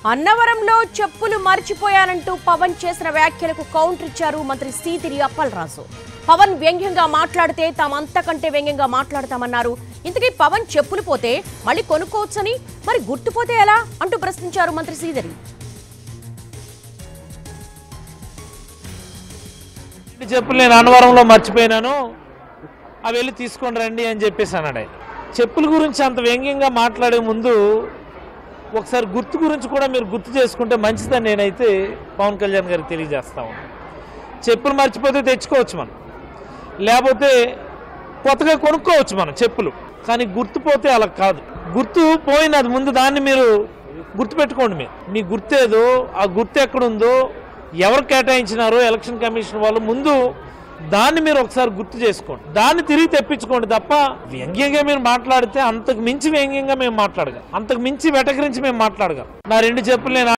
అన్నవరంలో చెప్పులు మర్చిపోయానంటూ పవన్ చేసిన వ్యాఖ్యలకు కౌంటర్ ఇచ్చారు మంత్రి సీతిరి అప్పలరాజు పవన్ వ్యంగ్యంగా మాట్లాడితే తామంతకంటే వ్యంగ్యంగా మాట్లాడతామన్నారు ఇంతకీ పవన్ చెప్పులు పోతే మళ్ళీ కొనుక్కోవచ్చని మరి గుర్తుపోతే ఎలా అంటూ ప్రశ్నించారు మంత్రి సీదిరి ఈ చెప్పులు నేను అన్నవరంలో మర్చిపోయినాను అవి వెళ్ళి తీసుకొని రండి అని చెప్పేసి అన్నాడు ఆయన. చెప్పుల గురించి అంత వ్యంగ్యంగా మాట్లాడే ముందు ఒకసారి గుర్తు గురించి కూడా మీరు గుర్తు చేసుకుంటే మంచిదని నేనైతే పవన్ కళ్యాణ్ గారికి తెలియజేస్తా ఉన్నాను చెప్పులు మర్చిపోతే తెచ్చుకోవచ్చు మనం లేకపోతే కొత్తగా కొనుక్కోవచ్చు మనం చెప్పులు కానీ గుర్తు పోతే అలా కాదు గుర్తు పోయినది ముందు దాన్ని మీరు గుర్తుపెట్టుకోండి మీరు మీ గుర్తేదో ఆ గుర్తు ఎక్కడుందో ఎవరు కేటాయించినారో ఎలక్షన్ కమిషన్ వాళ్ళు ముందు దాన్ని మీరు ఒకసారి గుర్తు చేసుకోండి దాన్ని తిరిగి తెప్పించుకోండి తప్ప వ్యంగ్యంగా మీరు మాట్లాడితే అంతకు మించి వ్యంగ్యంగా మేము మాట్లాడగలం అంతకు మించి వెటకరించి మేము మాట్లాడగలం నా రెండు చెప్పులు నేను